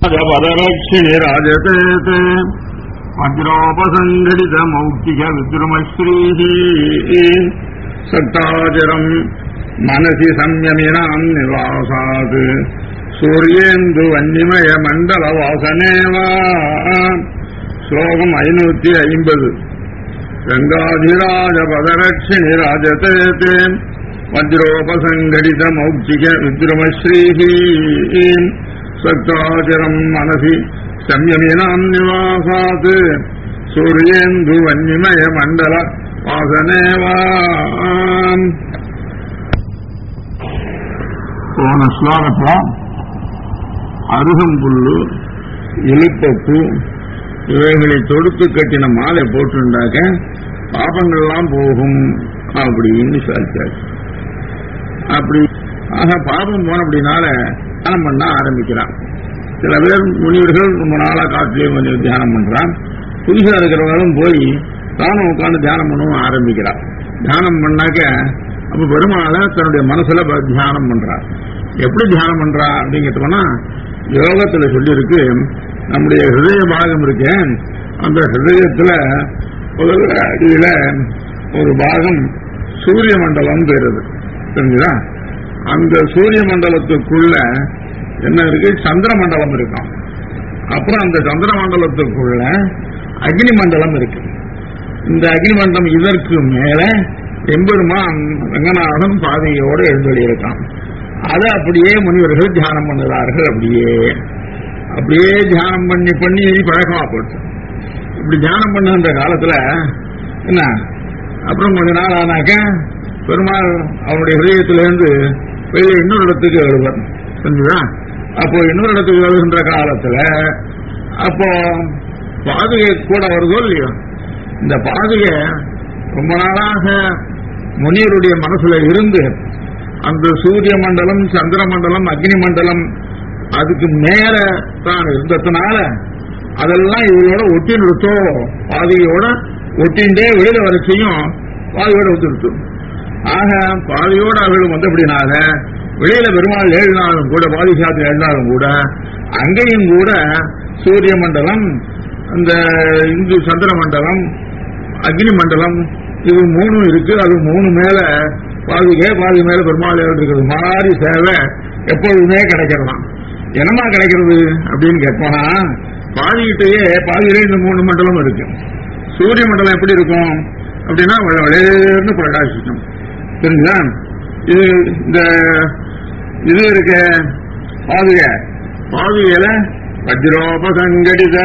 பதரட்சிணி ராஜதே வஜ்ரோபசங்கடித மௌக்திக வித்ருமஸ்ரீஹி சத்தாஜரம் மனசி சம்யமினாம் நிவாசாத் சூரியேந்து வன்னிமய மண்டல வாசனேவா ஸ்லோகம் ஐநூத்தி ஐம்பது கங்காதிராஜ பதரட்சிணி ராஜதே வஜ்ரோபசங்கடித மௌக்திக வித்ருமஸ்ரீஹி சத்தாச்சரம் மனசி சம்யமினாம் நிவாசாத் சூரியேந்து வன்னிமய மண்டல வாசனேவாம் போன ஸ்லோகத்துல அருகம்புல்லு இழுப்பப்பு இவைகளை தொடுத்து கட்டின மாலை போட்டுண்டாக்க பாபங்கள்லாம் போகும் அப்படின்னு சொல்லிச்சாச்சு அப்படி ஆக பாபம் போன அப்படினால தியானம் பண்ண ஆரம்பிக்கிறான் சில பேர் முனிவர்கள் ரொம்ப நாளா காட்டிலே கொஞ்சம் தியானம் பண்றான் புதுசா இருக்கிறவங்களும் போய் தானும் உட்காந்து தியானம் பண்ணவும் ஆரம்பிக்கிறான் தியானம் பண்ணாக்க அப்ப பெருமாளை தன்னுடைய மனசுல ப- தியானம் பண்றான் எப்படி தியானம் பண்றா அப்படிங்கிறதுனா யோகத்துல சொல்லியிருக்கு நம்முடைய ஹிருதய பாகம் இருக்கு அந்த ஹிருதயத்துல முதல்ல அடியில ஒரு பாகம் சூரிய மண்டலம் பெறுது தெரிஞ்சுதா அந்த சூரிய மண்டலத்துக்குள்ள என்ன இருக்கு சந்திர மண்டலம் இருக்கும் அப்புறம் அந்த சந்திர மண்டலத்துக்குள்ள அக்னி மண்டலம் இருக்கு இந்த அக்னி மண்டலம் இதற்கு மேல எம்பெருமான் ரங்கநாதன் பாதையோடு எழுந்தொழி இருக்கான் அதை அப்படியே முனிவர்கள் தியானம் பண்ணுகிறார்கள் அப்படியே அப்படியே தியானம் பண்ணி பண்ணி பழக்கமா போச்சு இப்படி தியானம் பண்ணுகின்ற காலத்துல என்ன அப்புறம் கொஞ்ச நாள் ஆனாக்க பெருமாள் அவருடைய ஹிருதயத்திலிருந்து வெளியே இன்னொரு இடத்துக்கு எழுவர் புரிஞ்சுதா அப்போ இன்னொரு இடத்துக்கு எழுகின்ற காலத்துல அப்போ பாதுகை கூட வருதோ இல்லையோ இந்த பாதுகை ரொம்ப நாளாக முனிவருடைய மனசுல இருந்து அந்த சூரிய மண்டலம் சந்திர மண்டலம் அக்னி மண்டலம் அதுக்கு மேல தான் இருந்ததுனால அதெல்லாம் இவரோட ஒட்டி நிறுத்தோ பாதியோட ஒட்டிண்டே வெளியில வரைச்சையும் பாதியோட ஒட்டி நிறுத்தும் ஆக பாதியோட அவர்கள் வந்தபடினால வெளியில பெருமாள் எழுதினாலும் கூட பாதி சாத்திரம் எழுதினாலும் கூட அங்கேயும் கூட சூரிய மண்டலம் அந்த இந்து சந்திர மண்டலம் அக்னி மண்டலம் இது மூணும் இருக்கு அது மூணு மேல பாதிகை பாதி மேல பெருமாள் இருக்கிறது மாதிரி சேவை எப்பொழுதுமே கிடைக்கிறதாம் என்னமா கிடைக்கிறது அப்படின்னு கேட்போனா பாதிக்கிட்டேயே பாதியிலே இந்த மூணு மண்டலம் இருக்கு சூரிய மண்டலம் எப்படி இருக்கும் அப்படின்னா விளையாடுன்னு பிரகாசிக்கும் தெரிஞ்சுதா இது இந்த இது இருக்க பாதுகை பாதுகையில வஜ்ரோபசங்கடித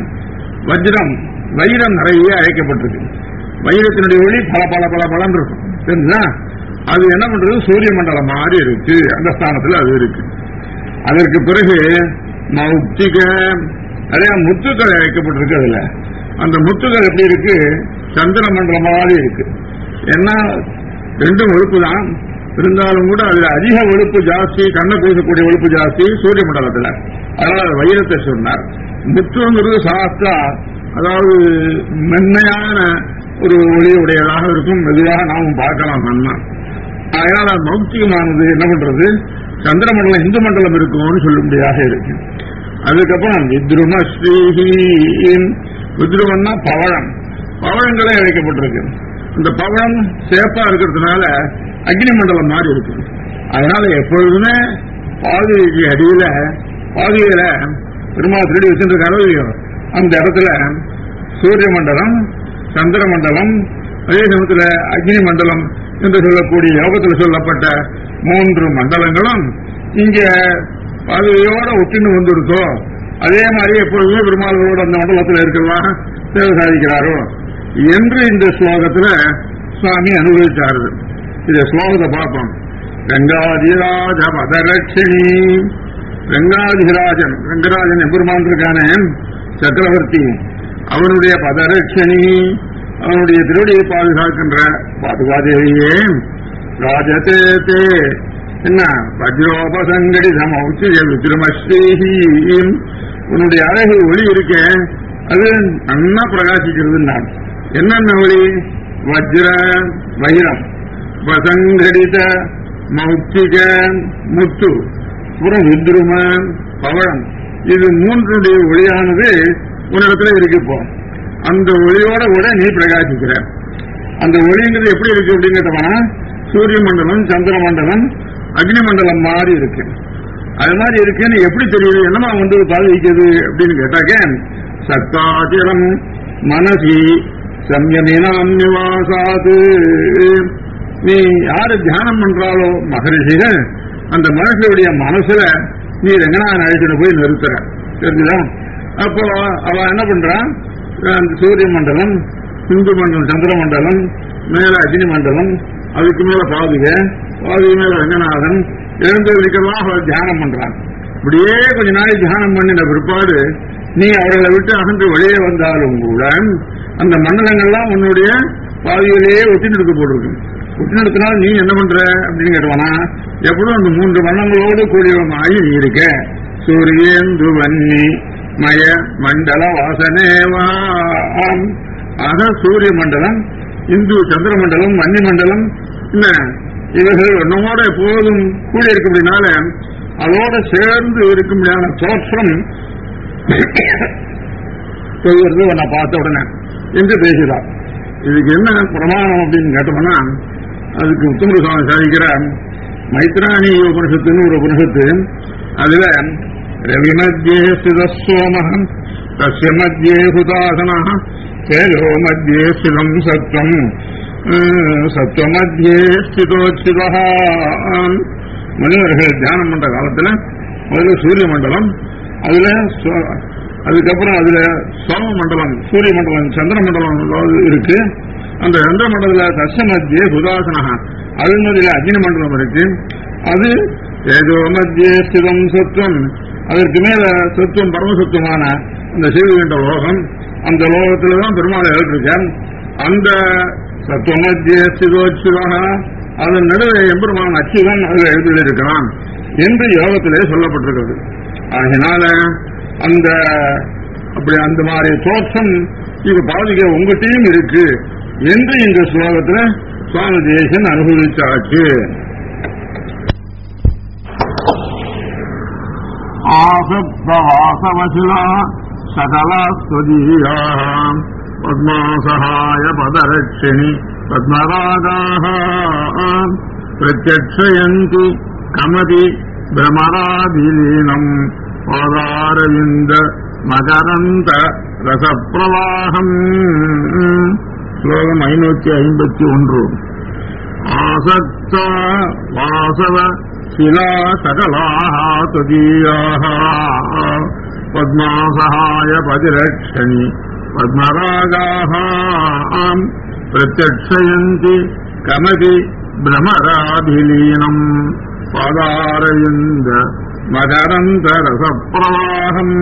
வஜ்ரம் வைரம் நிறைய அழைக்கப்பட்டிருக்கு வைரத்தினுடைய ஒளி பல பல பல பலன் இருக்கும் தெரிஞ்சுதா அது என்ன பண்றது சூரிய மண்டலம் மாதிரி இருக்கு அந்த ஸ்தானத்துல அது இருக்கு அதற்கு பிறகு மௌக்திக நிறைய முத்துக்கள் அழைக்கப்பட்டிருக்கு அதுல அந்த முத்துக்கள் எப்படி இருக்கு சந்திர மண்டலம் மாதிரி இருக்கு ஏன்னா ரெண்டும் வெளுப்பு தான் இருந்தாலும் கூட அதுல அதிக வெளுப்பு ஜாஸ்தி கண்ணை பேசக்கூடிய வெளுப்பு ஜாஸ்தி சூரிய மண்டலத்துல அதனால அது வைரத்தை சொன்னார் முத்துங்கிறது சாஸ்தா அதாவது மென்மையான ஒரு ஒளி உடையதாக இருக்கும் மெதுவாக நாமும் பார்க்கலாம் நன்னா அதனால மௌக்திகமானது என்ன பண்றது சந்திரமண்டலம் இந்து மண்டலம் இருக்கும்னு சொல்லும்படியாக இருக்கு அதுக்கப்புறம் வித்ரும ஸ்ரீஹீன் வித்ருமன்னா பவழம் பவழங்களே அழைக்கப்பட்டிருக்கு அந்த பவழம் சேப்பா இருக்கிறதுனால அக்னி மண்டலம் மாதிரி இருக்கு அதனால எப்பொழுதுமே பாதுகைக்கு அடியில பாதுகையில பெருமாள் திருடி வச்சிருக்காரோ இல்லையோ அந்த இடத்துல சூரிய மண்டலம் சந்திர மண்டலம் அதே சமயத்துல அக்னி மண்டலம் என்று சொல்லக்கூடிய யோகத்தில் சொல்லப்பட்ட மூன்று மண்டலங்களும் இங்க பாதுகையோட ஒட்டின்னு வந்துருக்கோ அதே மாதிரி எப்பொழுதுமே பெருமாளோட அந்த மண்டலத்தில் இருக்கிறவா சேவை சாதிக்கிறாரோ என்று இந்த ஸ்லோகத்துல சுவாமி அனுபவிச்சாரு இந்த ஸ்லோகத்தை பார்ப்போம் கங்காதிராஜ பதலட்சுமி கங்காதிராஜன் ரங்கராஜன் எம்பெருமான் இருக்கானே சக்கரவர்த்தி அவனுடைய பதரட்சணி அவனுடைய திருவடியை பாதுகாக்கின்ற பாதுகாதேவியே ராஜதே தே என்ன வஜ்ரோபசங்கடி சமௌச்சிய விக்ரமஸ்ரீஹி உன்னுடைய அழகு ஒளி இருக்கே அது நன்னா பிரகாசிக்கிறது நான் என்னென்ன ஒளி வஜ்ர வைரம் வசங்கடித மௌக்திக முத்து அப்புறம் வித்ரும பவழம் இது மூன்றுடைய ஒளியானது உன்னிடத்துல இருக்கு இப்போ அந்த ஒளியோட கூட நீ பிரகாசிக்கிற அந்த ஒளிங்கிறது எப்படி இருக்கு அப்படின்னு கேட்டோம்னா சூரிய மண்டலம் சந்திர மண்டலம் அக்னி மண்டலம் மாதிரி இருக்கு அது மாதிரி இருக்குன்னு எப்படி தெரியுது என்னமா வந்து பாதிக்குது அப்படின்னு கேட்டாக்க சத்தாச்சிரம் மனசி சம்யமினாம் நிவாசாது நீ யாரு தியானம் பண்றாளோ மகரிஷிகள் அந்த மனுஷனுடைய மனசுல நீ ரங்கநாதன் அழைச்சிட்டு போய் நிறுத்துற தெரிஞ்சுதா அப்போ அவ என்ன பண்றான் அந்த சூரிய மண்டலம் இந்து மண்டலம் சந்திர மண்டலம் மேல அக்னி மண்டலம் அதுக்கு மேல பாதுகை பாதுகை மேல ரங்கநாதன் எழுந்ததுக்கெல்லாம் அவள் தியானம் பண்றான் இப்படியே கொஞ்ச நாள் தியானம் பண்ணின பிற்பாடு நீ அவர்களை விட்டு அகன்று வெளியே வந்தாலும் கூட அந்த மண்டலங்கள்லாம் உன்னுடைய பாதியிலேயே ஒட்டி நிறுத்த போட்டிருக்கு ஒட்டி நிறுத்தினால் நீ என்ன பண்ற அப்படின்னு கேட்டவனா எப்படும் அந்த மூன்று வண்ணங்களோடு கூடியவமாகி நீ இருக்க சூரியேந்து வன்னி மய மண்டல வாசனேவா ஆக சூரிய மண்டலம் இந்து சந்திர மண்டலம் வன்னி மண்டலம் என்ன இவர்கள் நம்மோட எப்போதும் கூடி இருக்கக்கூடியனால அதோட சேர்ந்து இருக்கும்படியான தோற்றம் செய்வது உன்னை பார்த்த உடனே என்று பேசுகிறார் இதுக்கு என்ன பிரமாணம் அப்படின்னு கேட்டோம்னா அதுக்கு உத்தம சுவாமி சாதிக்கிற மைத்ராணி உபனிஷத்துன்னு ஒரு உபனிஷத்து அதுல ரவி மத்தியே ஸ்திதசோமகம் தஸ்ய மத்தியே ஹுதாசனா தேஜோ மத்தியே ஸ்திதம் சத்வம் சத்வமத்தியே ஸ்திதோச்சிதா மனிதர்கள் தியானம் பண்ற காலத்துல முதல்ல சூரிய மண்டலம் அதுல சோ- அதுக்கப்புறம் அதுல சோம மண்டலம் சூரிய மண்டலம் சந்திர மண்டலம் இருக்கு அந்த சந்திர மண்டல தச மத்தியே சுதாசனா அது மத்தியில அக்னி மண்டலம் இருக்கு அது ஏதோ மத்தியே ஸ்திதம் சத்துவம் அதற்கு மேல சத்துவம் பரமசத்துவமான அந்த சிவகின்ற லோகம் அந்த லோகத்துல தான் பெருமாள் எழுதிருக்கார் அந்த சத்துவமத்திய ஸ்திதோச்சிதாக அதன் நடுவே எம்பெருமான் அச்சுதன் அதில் எழுதியிருக்கிறான் என்று யோகத்திலே சொல்லப்பட்டிருக்கிறது ஆகினால அந்த அப்படி அந்த மாதிரி தோற்றம் இது பாதிக்க உங்ககிட்டயும் இருக்கு என்று இந்த ஸ்லோகத்துல சுவாமி தேசன் அனுபவிச்சாச்சு ஆசப்தவாசவசிலா சகலா ஸ்வதீயா பத்மாசகாய பதரட்சிணி பத்மராகாः பிரத்யக்ஷயந்தி கமதி பிரமராதிலீனம் பாதாரவிந்த மகரந்த ரசப்பிரவாகம் ஸ்லோகம் ஐநூத்தி ஐம்பத்தி ஒன்று ஆசக்த வாசவ शिला सकलाः त्वदीयाः पद्मासहाय पतिरक्षणि पद्मरागाः आम् प्रत्यक्षयन्ति कमपि भ्रमराभिलीनम् पादारविन्द मकरन्तरसप्रवाहम्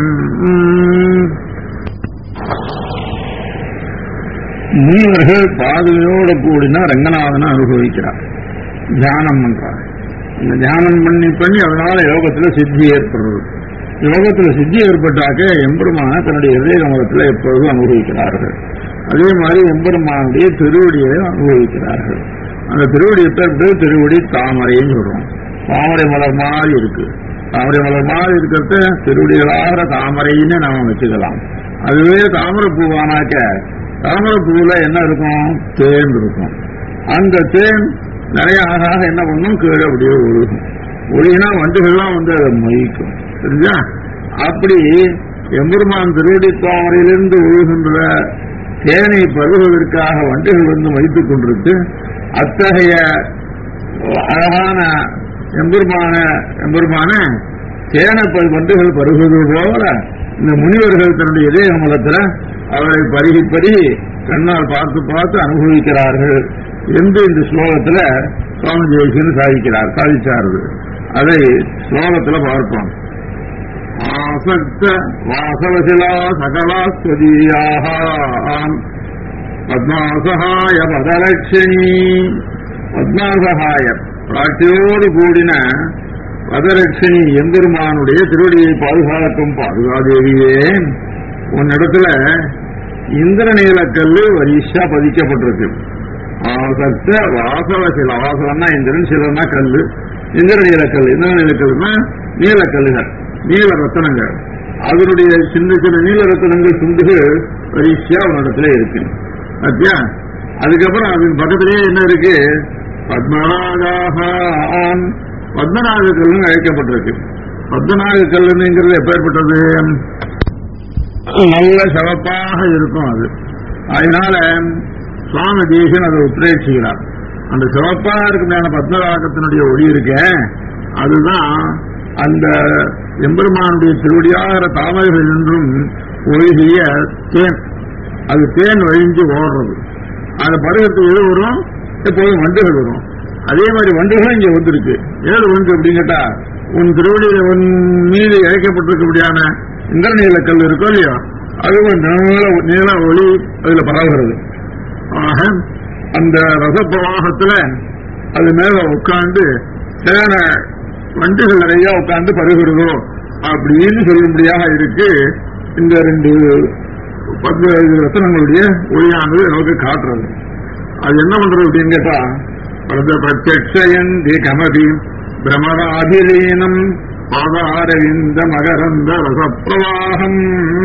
முனிவர்கள் பாதுகையோடு கூடினா ரங்கநாதனை அனுபவிக்கிறார் தியானம் பண்றார் இந்த தியானம் பண்ணி பண்ணி அதனால யோகத்துல சித்தி ஏற்படுறது யோகத்துல சித்தி ஏற்பட்டாக்க எம்பெருமான தன்னுடைய இதய கமலத்தில் எப்பொழுதும் அனுபவிக்கிறார்கள் அதே மாதிரி எம்பெருமானுடைய திருவடியை அனுபவிக்கிறார்கள் அந்த திருவடி எப்ப திருவடி தாமரைன்னு சொல்றோம் தாமரை மலர் மாதிரி இருக்கு தாமரை மலர் மாதிரி இருக்கிறத திருவடிகளாகிற தாமரைன்னு நாம வச்சுக்கலாம் அதுவே தாமரை பூவானாக்க தாமரை பூவுல என்ன இருக்கும் தேன் இருக்கும் அந்த தேன் நிறைய ஆக ஆக என்ன பண்ணும் கீழே அப்படியே ஒழுகும் ஒழுகினா வண்டுகள்லாம் வந்து அதை மொய்க்கும் சரிஞ்சா அப்படி எம்பெருமான் திருவடி தாமரையிலிருந்து ஒழுகின்ற தேனை பருகுவதற்காக வண்டுகள் வந்து வைத்துக் கொண்டிருக்கு அத்தகைய அழகான எம்பெருமான எம்பெருமான தேனை ப- வண்டுகள் பருகுவது போல இந்த முனிவர்கள் தன்னுடைய இதய கமலத்தில் அவரை பருகி பருகி கண்ணால் பார்த்து பார்த்து அனுபவிக்கிறார்கள் என்று இந்த ஸ்லோகத்துல சுவாமி ஜெயசன் சாதிக்கிறார் சாதிச்சார்கள் அதை ஸ்லோகத்துல பார்ப்போம் ஆசக்த வாசவசிலா சகலா ஸ்வதீயாக பத்மாசகாய பதலட்சுமி பத்மாசகாய பிராட்டியோடு கூடின பதலட்சுமி எம்பெருமானுடைய திருவடியை பாதுகாக்கும் பாதுகாதேவியே உன்னிடத்துல இந்திரநீலக்கல்லு வரிசா பதிக்கப்பட்டிருக்கு ஆசக்த வாசவ சில வாசவன்னா இந்திரன் சிலன்னா கல்லு இந்திர நீலக்கல் இந்திர நீலக்கல்னா நீலக்கல்லுகள் நீல ரத்தனங்கள் அதனுடைய சின்ன சின்ன நீல ரத்தனங்கள் துண்டுகள் வரிசையா உன்னிடத்துல இருக்கு பாத்தியா அதுக்கப்புறம் அதுக்கு பக்கத்திலேயே என்ன இருக்கு பத்மநாகான் பத்மநாக கல்லுன்னு அழைக்கப்பட்டிருக்கு பத்மநாக கல்லுங்கிறது எப்பேற்பட்டது நல்ல சிவப்பாக இருக்கும் அது அதனால சுவாமி தேசன் அதை உத்ரேட்சிக்கிறார் அந்த சிவப்பாக இருக்கிற பத்மராகத்தினுடைய ஒளி இருக்க அதுதான் அந்த எம்பெருமானுடைய திருவடியாகிற தாமரைகள் என்றும் ஒழுகிய தேன் அது தேன் வழிஞ்சு ஓடுறது அந்த பருவத்துக்கு எது வரும் எப்போதும் வண்டுகள் வரும் அதே மாதிரி வண்டுகளும் இங்க வந்திருக்கு ஏது வந்து அப்படின்னு கேட்டா உன் திருவடியில உன் மீது இழைக்கப்பட்டிருக்கபடியான இந்திரநீல கல் இருக்கோ இல்லையோ அதுவும் நீள நீள ஒளி அதுல பரவுகிறது ஆக அந்த ரசப்பிரவாகத்துல அது மேல உட்கார்ந்து தேன வண்டுகள் நிறைய உட்கார்ந்து பருகிறதோ அப்படின்னு சொல்லும்படியாக இருக்கு இந்த ரெண்டு பத்து ரத்தனங்களுடைய ஒளியானது நமக்கு காட்டுறது அது என்ன பண்றது அப்படின்னு கேட்டா பிரத்யக்ஷயந்தி கமதி பிரமராதிலீனம் பாதாரவிந்த மகரந்த ரசப்பிரவாகம்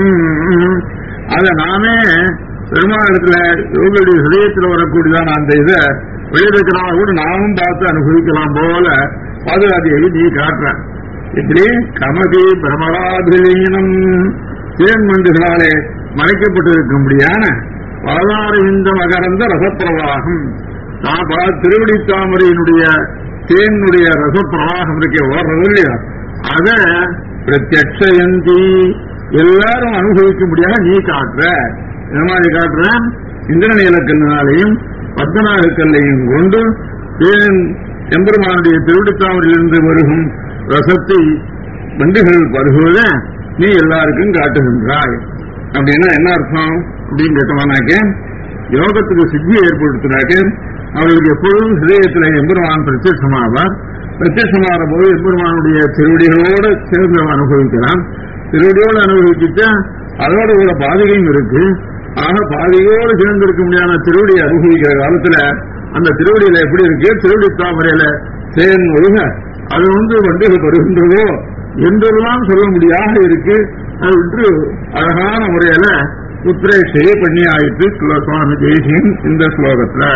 அத நானே பெருமாளத்துல யோகனுடைய ஹிரயத்தில் வரக்கூடியதான அந்த இதை வெளியிருக்கிறவங்க கூட நாமும் பார்த்து அனுபவிக்கலாம் போல பாதுகாதியை நீ காட்டுற இப்படி கமதி பிரமராதிலீனம் தேன் மண்டுகளாலே மறைக்கப்பட்டிருக்கும்படியான பாதாரவிந்த மகரந்த ரசப்பிரவாகம் தாபா திருவடி தாமரையினுடைய தேனுடைய ரசப்பிரவாகம் இருக்க ஓடுறது இல்லையா அத பிரத்யக்ஷயந்தி எல்லாரும் அனுபவிக்க முடியாத நீ காட்டுற என்ன மாதிரி காட்டுற இந்திரநீலக்கல்லினாலையும் பத்மநாக கல்லையும் கொண்டு தேன் எம்பெருமானுடைய திருவிடித்தாமரிலிருந்து வருகும் ரசத்தை வண்டுகள் பருகுவத நீ எல்லாருக்கும் காட்டுகின்றாய் அப்படின்னா என்ன அர்த்தம் அப்படின்னு கேட்டவானாக்க யோகத்துக்கு சித்தியை ஏற்படுத்தினாக்க அவர்களுக்கு எப்பொழுதும் ஹிரயத்தில் எம்பெருமான் பிரத்யட்சமாவார் பிரத்யட்சமாகிற போது எம்பெருமானுடைய திருவடிகளோடு சேர்ந்து அனுபவிக்கலாம் திருவடியோடு அனுபவிச்சுட்டா அதோட உள்ள பாதிகையும் இருக்கு ஆக பாதிகையோடு சேர்ந்து இருக்க முடியாத திருவடியை அனுபவிக்கிற காலத்துல அந்த திருவடியில எப்படி இருக்கு திருவடி தாமரையில தேன் ஒழுக அது வந்து வண்டிகள் வருகின்றதோ என்றெல்லாம் சொல்ல முடியாத இருக்கு அது விட்டு அழகான முறையில உத்ரேஷையை பண்ணி ஆயிட்டு சுவாமி தேசியன் இந்த ஸ்லோகத்துல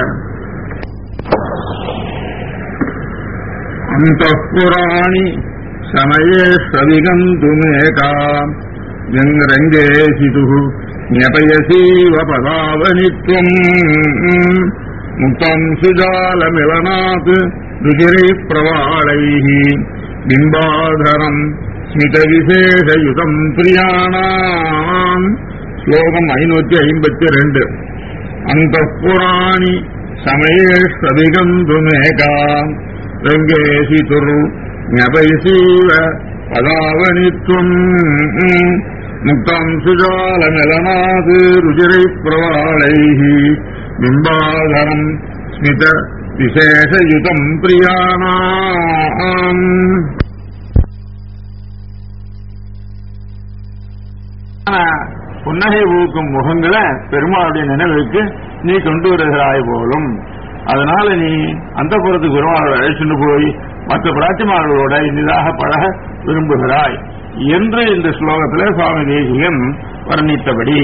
அந்தப்புராணி சமயே சவிகந்துமேகா ரங்கேசிது ஞபயசீவ பதாவனித்வம் முக்தம் சுஜாலமிவனாத் ருஜிரை பிரவாளைः பிம்பாதரம் ஸ்மிதவிசேஷயுதம் பிரியாணாம் ஸ்லோகம் ஐநூத்தி ஐம்பத்தி ரெண்டு அந்த புராணி சமயேஷ்வதிகந்துமேகா ரங்கேசிதுர் ஞபைசீவ பதாவனித்வம் முக்தம் சுஜாலமிலனாது ருஜிரை பிரவாளைः பிம்பாதரம் ஸ்மித விசேஷயுதம் பிரியாணாம் புன்னகை ஊக்கும் முகங்களை பெருமாளுடைய நினைவுக்கு நீ கொண்டு வருகிறாய் போலும் அதனால நீ அந்த புறத்துக்கு பெருமாளை அழைச்சிட்டு போய் மற்ற பிராட்டிமார்களோட இனிதாக பழக விரும்புகிறாய் என்று இந்த ஸ்லோகத்தில் சுவாமி தேசிகன் வர்ணித்தபடி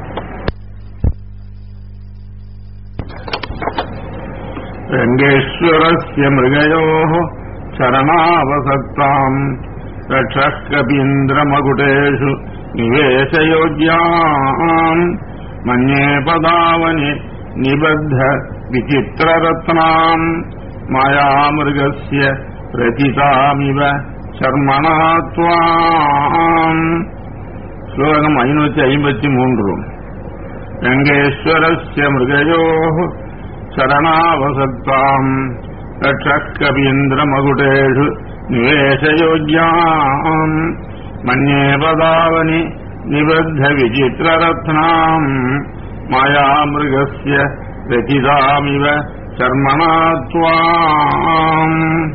ரங்கேஸ்வரஸ்ய மிருகயோ சரணாவசத்தாம் ரட்சः கபீந்திரமகுடேஷு निवेशयोग्याम् मन्ये पदावनि निबद्ध विचित्ररत्नाम् मायामृगस्य रचितामिव शर्मणा त्वाम् श्लोकम् ऐनूति ऐம்பति मूன்று रङ्गेश्वरस्य मृगयोः शरणावसत्ताम् रक्षः कवीन्द्रमकुटेषु निवेशयोग्याम् मन्ये पदावनि निबद्ध विचित्ररत्नाम् मायामृगस्य रचितामिव शर्मणा त्वाम्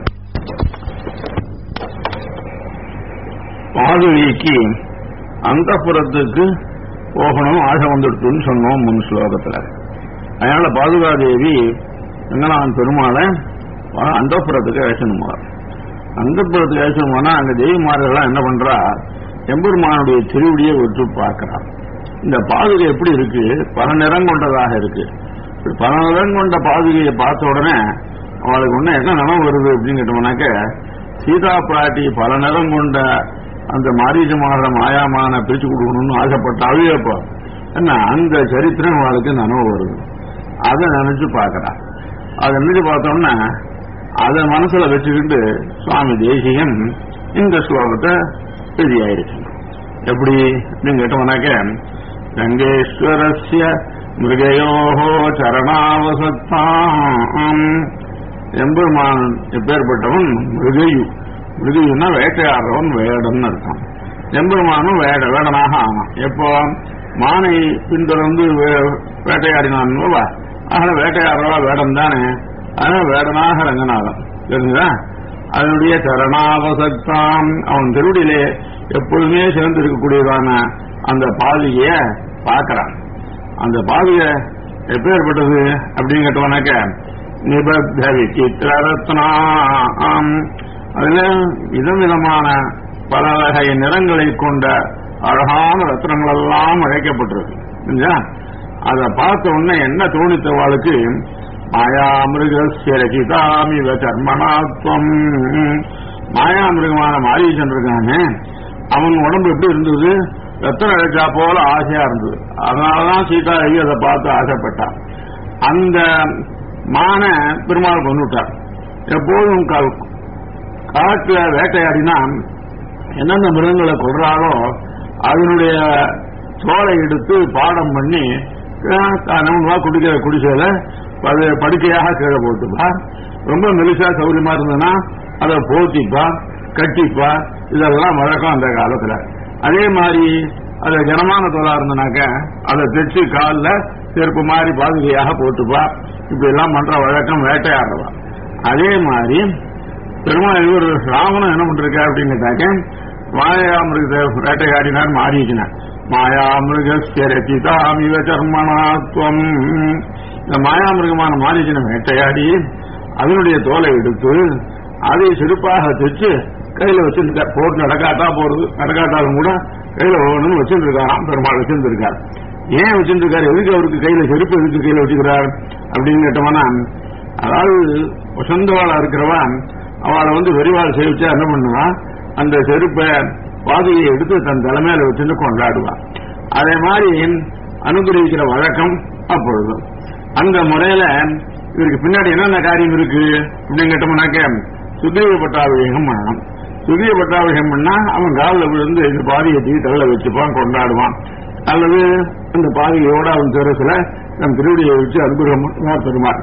மாதுளிக்கு அந்த புறத்துக்கு போகணும் ஆசை வந்துடுத்துன்னு சொன்னோம் முன் ஸ்லோகத்துல அதனால பாதுகாதேவி எங்கனான் பெருமாளை அந்த புறத்துக்கு அழைச்சணுமா அந்த புறத்துக்கு அழைச்சிட்டு போனா அங்க தெய்வமாரெல்லாம் என்ன பண்றா எம்பெருமானுடைய திருவடியை ஒற்று பார்க்கிறான் இந்த பாதுகை எப்படி இருக்கு பல நிறம் கொண்டதாக இருக்கு இப்படி பல நிறம் கொண்ட பாதுகையை பார்த்த உடனே அவளுக்கு ஒண்ணு என்ன நிலம் வருது அப்படின்னு கேட்டோம்னாக்க சீதா பிராட்டி பல நிறம் கொண்ட அந்த மாரீஜமான மாயாமான பிரிச்சு கொடுக்கணும்னு ஆசைப்பட்டாவே அப்போ என்ன அந்த சரித்திரம் அவளுக்கு நினைவு வருது அதை நினைச்சு பார்க்கறான் அதை நினைச்சு பார்த்தோம்னா அதை மனசுல வச்சுக்கிட்டு சுவாமி தேசிகன் இந்த ஸ்லோகத்தை எழுதியாயிருச்சு எப்படி அப்படின்னு கேட்டோம்னாக்க கங்கேஸ்வரஸ்ய மிருகயோகோ சரணாவசத்தாம் எம்பெருமான் எப்பேற்பட்டவன் மிருகயு மிருகயுன்னா வேட்டையாடுறவன் வேடன்னு அர்த்தம் எம்பெருமானும் வேட வேடனாக ஆனான் எப்போ மானை பின்தொடர்ந்து வே- வேட்டையாடினான் அல்லவா? ஆக வேட்டையாடுறவா வேடம் தானே அதனால வேடனாக ரங்கநாதன் தெரிஞ்சுதா அதனுடைய சரணாவசத்தாம் அவன் திருவடியிலே எப்பொழுதுமே சிறந்து இருக்கக்கூடியதான அந்த பாதிய பார்க்கறான் அந்த பாதிய எப்பேற்பட்டது அப்படின்னு கேட்டவனாக்க நிபத்த விசித்திரத்னாம் அதுல விதம் விதமான பல வகை நிறங்களை கொண்ட அழகான ரத்னங்கள் எல்லாம் அழைக்கப்பட்டிருக்கு புரிஞ்சா? அதை பார்த்த உடனே என்ன தோணித்தவாளுக்கு மாயாமிருகஸ்ய ரசிதாமிவ கர்மணாத்வம் மாயாமிருகமான மாரீசன் இருக்கானே அவன் உடம்பு எப்படி இருந்தது ரத்தனம் அழைச்சா போல ஆசையா இருந்தது அதனாலதான் சீதா தேவி அதை பார்த்து ஆசைப்பட்டான் அந்த மான பெருமாள் கொண்டுட்டார் எப்போதும் கா- காட்டுல வேட்டையாடினா எந்தெந்த மிருகங்களை கொள்றாரோ அதனுடைய தோலை எடுத்து பாடம் பண்ணி அஹ், தான் நம்ம குடிக்கிற குடிசையில அது படுக்கையாக கீழே போட்டுப்பா ரொம்ப மெலிசா சௌரியமா இருந்ததுன்னா அதை போத்திப்பா கட்டிப்பா இதெல்லாம் வழக்கம் அந்த காலத்துல அதே மாதிரி அது கனமான தோலா இருந்தனாக்க அதை தைச்சு காலில் செருப்பு மாதிரி பாதுகையாக போட்டுப்பா இப்படி எல்லாம் பண்ற வழக்கம் வேட்டையாடுறவா அதே மாதிரி பெருமாள் இவர் ராவணன் என்ன பண்றாரு அப்படின்னு கேட்டாக்க மாயாமிருகத்தை வேட்டையாடினார் மாறிக்கினார் மாயாமிருகஸ்ய ரச்சிதாமிவ கர்மணாத்வம் இந்த மாயாமிருகமான மாரீஜனை வேட்டையாடி அதனுடைய தோலை எடுத்து அதை செருப்பாக தைச்சு கையில வச்சிருக்கார் போட்டு நடக்காட்டா போறது நடக்காட்டாலும் கூட கையில ஒவ்வொன்றும் வச்சிருக்காராம் பெருமாள் வச்சிருந்திருக்கார் ஏன் வச்சிருந்திருக்காரு எதுக்கு அவருக்கு கையில செருப்பு எதுக்கு கையில வச்சுக்கிறார் அப்படின்னு கேட்டோம்னா அதாவது வசந்தவாளா இருக்கிறவன் அவளை வந்து வெறிவாள் சேவிச்சா என்ன பண்ணுவான் அந்த செருப்பை பாதையை எடுத்து தன் தலைமையில வச்சுட்டு கொண்டாடுவான் அதே மாதிரி அனுகிரகிக்கிற வழக்கம் அப்பொழுது அந்த முறையில இவருக்கு பின்னாடி என்னென்ன காரியம் இருக்கு அப்படின்னு கேட்டோம்னாக்க சுக்ரீவ பட்டாபிஷேகம் பண்ணணும் சுக்ரீவ பட்டாபிஷேகம் பண்ணா அவன் காலில் விழுந்து இந்த பாதியை தீ தள்ள வச்சுப்பான் கொண்டாடுவான் அல்லது இந்த பாதிகையோட அவன் சிரசுல தன் திருவடியை வச்சு அனுகிரகம் பண்ணுவார் பெருமாள்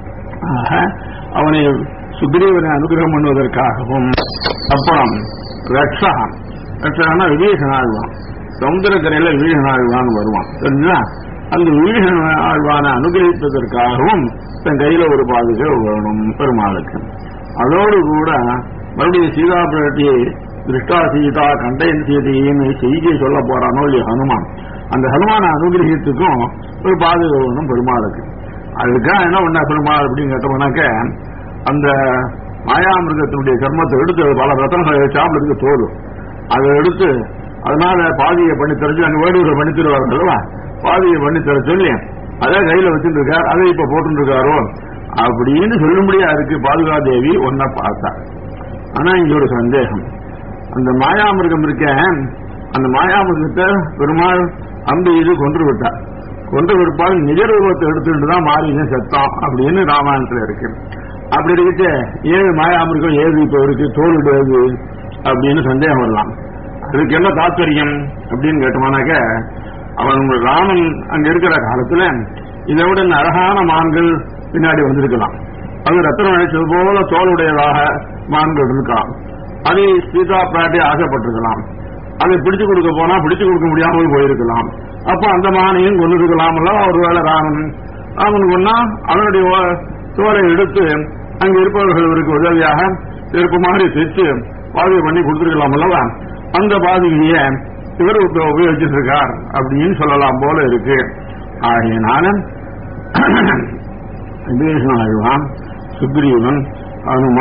ஆக அவனை சுக்ரீவனை அனுகிரகம் பண்ணுவதற்காகவும் அப்புறம் ரட்சகம் ரட்சகனா விபீஷன் ஆழ்வான் சமுத்திரக்கரையில விபீஷன் ஆழ்வான் வருவான் தெரிஞ்சா அந்த விபீஷன் ஆழ்வானை அனுகிரகிப்பதற்காகவும் தன் கையில ஒரு பாதுகை வேணும் பெருமாளுக்கு அதோடு கூட மறுபடியும் சீதா பிராட்டியை திருஷ்டா சீதா கண்டையன் சீதையின்னு செய்தியை சொல்ல போறானோ இல்லையா ஹனுமான் அந்த ஹனுமான அனுகிரகத்துக்கும் ஒரு பாதுகை வேணும் பெருமாளுக்கு அதுக்காக என்ன பண்ண பெருமாள் அப்படின்னு கேட்டோம்னாக்க அந்த மாயாமிருகத்தினுடைய கர்மத்தை எடுத்து பல ரத்தனங்களை சாப்பிடுறதுக்கு தோல் அதை எடுத்து அதனால பாதியை பண்ணி தரச்சு அங்க வேடுகளை பண்ணி தருவார்கள் அல்லவா பாதியை பண்ணி தர சொல்லி அதை கையில வச்சுட்டு இருக்கார் அதை இப்ப போட்டு இருக்காரோ அப்படின்னு சொல்லும்படியா இருக்கு பாதுகா தேவி ஒன்ன பார்த்தா ஆனா இங்க ஒரு சந்தேகம் அந்த மாயாமிருகம் இருக்க அந்த மாயாமிருகத்தை பெருமாள் அம்பு இது கொன்று விட்டார் கொன்று விற்பால் நிஜ ரூபத்தை எடுத்துட்டு தான் மாறின செத்தான் அப்படின்னு ராமாயணத்துல இருக்கு அப்படி இருந்துச்சு ஏது மாயாமிருகம் ஏது இப்ப இருக்கு தோல் இடுவது அப்படின்னு சந்தேகம் வரலாம் அதுக்கு என்ன தாத்பரியம் அப்படின்னு கேட்டோம்னாக்க அவன் ராமன் அங்க இருக்கிற காலத்துல இதை விட இந்த அழகான மான்கள் பின்னாடி வந்திருக்கலாம் அது ரத்தனம் அழைச்சது போல தோளுடையதாக மான்கள் இருக்கலாம் அதை சீதா பிராட்டி ஆசைப்பட்டிருக்கலாம் அதை பிடிச்சு கொடுக்க போனா பிடிச்சு கொடுக்க முடியாமல் போயிருக்கலாம் அப்ப அந்த மானையும் கொண்டு இருக்கலாமல்ல ஒருவேளை ராமன் ராமன் கொன்னா அவனுடைய ஓ- தோலை எடுத்து அங்க இருப்பவர்களுக்கு உதவியாக செருப்பு மாதிரி தைச்சு பாதியை பண்ணி கொடுத்துருக்கலாம் அல்லவா அந்த பாதிகைய இவர் இப்ப உபயோகிச்சிட்டு இருக்கார் அப்படின்னு சொல்லலாம் போல இருக்கு ஆகையினால விபீஷணன் ஆழ்வான் சுக்ரீவன் ஹனுமான்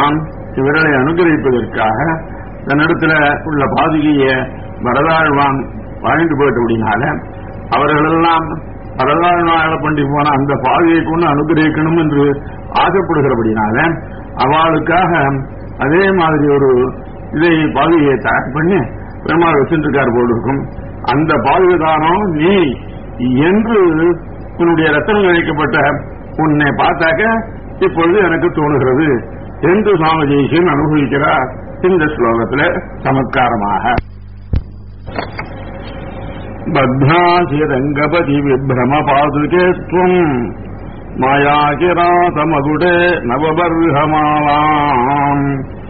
இவர்களை அனுகிரகிப்பதற்காக தன்னிடத்துல உள்ள பாதுகையை வரதாழ்வான் வாழ்ந்து போயிட்டு அப்படின்னால அவர்களெல்லாம் வரதாழ்வாழ பண்ணி போன அந்த பாதையை கொண்டு அனுகிரகிக்கணும் என்று ஆசைப்படுகிறபடினால அவளுக்காக அதே மாதிரி ஒரு இதை பாதுகையை தயார் பண்ணி பெருமாள் வச்சுருக்கார் போல் இருக்கும் அந்த பாதுகாதானோ நீ என்று உன்னுடைய ரத்தனம் அழைக்கப்பட்ட உன்னை பார்த்தாக்க இப்பொழுது எனக்கு தோணுகிறது என்று சுவாமி ஜெய்சன் அனுபவிக்கிறார் இந்த ஸ்லோகத்தில் சமத்காரமாக பத்மாசி ரங்கபதி விப்ரம பாதுகே துவம் மாயாகிராசமகுடே நவபர்ஹமாலாம்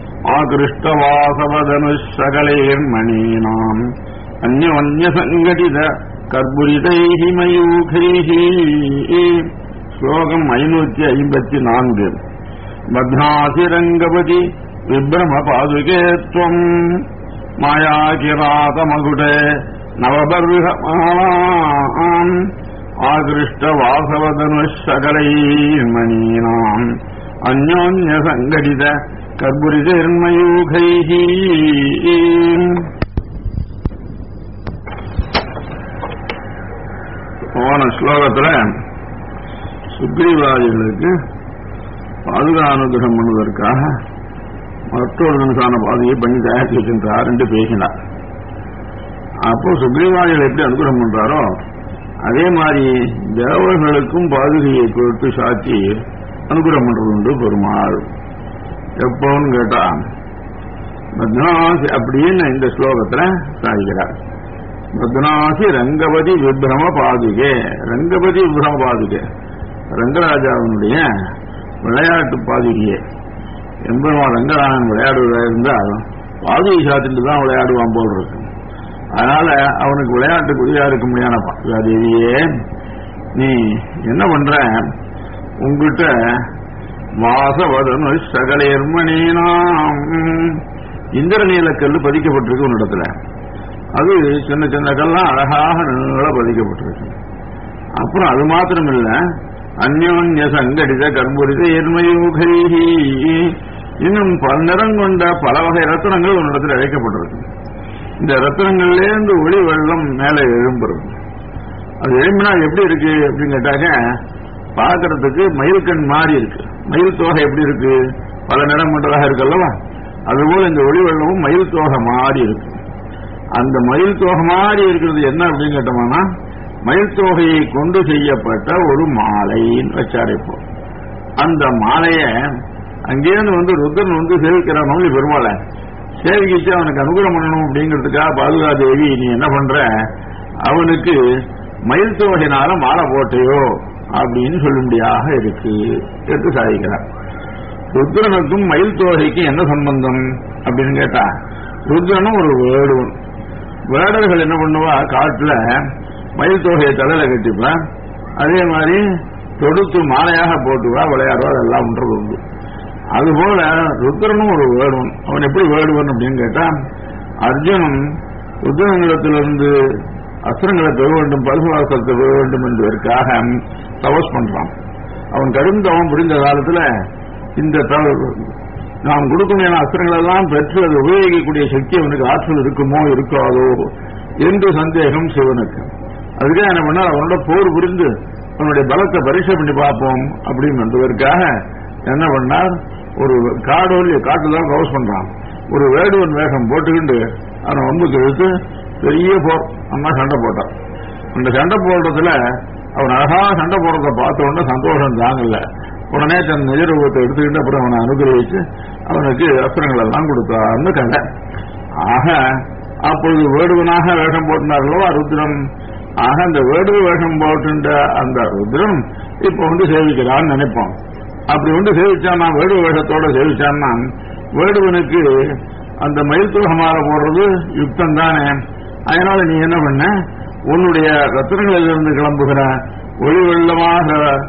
ஆகிருஷ்டவாசவதனுஷகலேர்மணீனாம் அந்யோன்யசங்கடித கர்புரிதைஹி மயூகைஹி ஸ்லோகம் ஐநூத்தி ஐம்பத்தி நான்கு பத்னாசிரங்கபதி விப்ரம பாதுகே துவம் மாயாகிராதமகுடே நவபர்ஹமாலாம் ஆகிருஷ்டவாசவதனுஷகலைர்மணீனாம் அந்யோன்யசங்கடித கர்புரிதர்மயூகைஹி போன ஸ்லோகத்துல சுக்ரீவாதிகளுக்கு பாதுகானுகிரகம் பண்ணுவதற்காக மற்றொரு நிமிஷமான பாதையை பண்ணி தயாரித்து வச்சிருந்தார் என்று பேசினார் அப்போ சுக்ரீவாதிகள் எப்படி அனுகிரகம் பண்றாரோ அதே மாதிரி தேவர்களுக்கும் பாதுகையை கொடுத்து சாட்சி அனுகிரகம் பண்றது உண்டு பெருமாள் எப்போன்னு கேட்டா பத்னாசி அப்படின்னு இந்த ஸ்லோகத்துல சாதிக்கிறார் பத்னாசி ரங்கபதி விப்ரம பாதுகே ரங்கபதி விப்ரம பாதுகே ரங்கராஜாவினுடைய விளையாட்டு பாதுகையே எம்பெருமான் ரங்கராஜன் விளையாடுவதா இருந்தால் பாதுகை சாத்திட்டு தான் விளையாடுவான் போல் இருக்கு அதனால அவனுக்கு விளையாட்டு குறியா இருக்க முடியாத பாதுகாதேவியே நீ என்ன பண்ற உங்ககிட்ட வாசவதனு சகலேர்மணீனாம் இந்திரநீல கல்லு பதிக்கப்பட்டிருக்கு உன்னிடத்துல அது சின்ன சின்ன கல்லாம் அழகாக நீள பதிக்கப்பட்டிருக்கு அப்புறம் அது மாத்திரம் இல்ல அந்யோன்ய சங்கடித கர்ப்பூரித ஏர்மயூகி இன்னும் பல நிறம் கொண்ட பல வகை ரத்தனங்கள் உன்னிடத்தில் அழைக்கப்பட்டிருக்கு இந்த ரத்தனங்கள்லேருந்து ஒளி வெள்ளம் மேலே எழும்புறது அது எழும்பினா எப்படி இருக்கு அப்படின்னு கேட்டாக்க பார்க்கறதுக்கு மயில்கண் மாறி இருக்கு மயில் தோகை எப்படி இருக்கு பல நிறம் கொண்டதாக இருக்கு அல்லவா அதுபோல இந்த ஒளி வெள்ளமும் மயில் தோகை மாறி இருக்கு அந்த மயில் தோகை மாறி இருக்கிறது என்ன அப்படின்னு கேட்டோம்னா மயில் தோகையை கொண்டு செய்யப்பட்ட ஒரு மாலைன்னு வச்சாரு இப்போ அந்த மாலைய அங்கேருந்து வந்து ருத்ரன் வந்து சேவிக்கிறான் பெருமாளை சேவிக்கிச்சு அவனுக்கு அனுகூலம் பண்ணணும் அப்படிங்கிறதுக்காக பாதுகாதேவி நீ என்ன பண்ற அவனுக்கு மயில் தோகையினால மாலை போட்டையோ அப்படின்னு சொல்லும்படியாக இருக்கு என்று சாதிக்கிறார் ருத்ரனுக்கும் மயில் தோகைக்கும் என்ன சம்பந்தம் அப்படின்னு கேட்டா ருத்ரனும் ஒரு வேடுவன் வேடர்கள் என்ன பண்ணுவா காட்டுல மயில் தோகையை தலையில கட்டிப்பா அதே மாதிரி தொடுத்து மாலையாக போட்டுவா விளையாடுவா அதெல்லாம் பண்றது உண்டு அதுபோல ருத்ரனும் ஒரு வேடுவன் அவன் எப்படி வேடுவன் அப்படின்னு கேட்டா அர்ஜுனன் ருத்ரனிடத்திலிருந்து அஸ்திரங்களை பெற வேண்டும் பரிசுவாசத்தை பெற வேண்டும் என்பதற்காக தபஸ் பண்றான் அவன் கருந்தவன் புரிந்த காலத்துல இந்த நாம் கொடுக்கக்கூடிய அஸ்திரங்கள் எல்லாம் பெற்று அதை உபயோகிக்கக்கூடிய சக்தி அவனுக்கு ஆற்றல் இருக்குமோ இருக்காதோ என்று சந்தேகம் சிவனுக்கு அதுக்காக என்ன பண்ணார் அவனோட போர் புரிந்து அவனுடைய பலத்தை பரிசை பண்ணி பார்ப்போம் அப்படின்னு என்பதற்காக என்ன பண்ணார் ஒரு காடு காட்டுல தான் கவஸ் பண்றான் ஒரு வேடுவன் வேகம் போட்டுக்கிண்டு அவனை ஒன்புக்கு இழுத்து பெரிய போர் அம்மா சண்டை போட்டான் அந்த சண்டை போடுறதுல அவன் அழகா சண்டை போடுறத பார்த்த உடனே சந்தோஷம் தாங்கல உடனே தன் நிஜரூபத்தை எடுத்துக்கிட்டு அப்புறம் அவனை அனுகிரகிச்சு அவனுக்கு அஸ்திரங்கள் எல்லாம் கொடுத்தான்னு கதை ஆக அப்பொழுது வேடுவனாக வேஷம் போட்டினார்களோ ருத்ரன் ஆக அந்த வேடுவ வேஷம் போட்டுன்ற அந்த ருத்ரன் இப்ப வந்து சேவிக்கிறான்னு நினைப்போம் அப்படி வந்து சேவிச்சான்னா வேடுவ வேஷத்தோட சேவிச்சான்னா வேடுவனுக்கு அந்த மயில் தூகமாக போடுறது யுக்தம் தானே அதனால நீ என்ன பண்ண உன்னுடைய ரத்தனங்களிலிருந்து கிளம்புகிற ஒளி வெள்ளமாக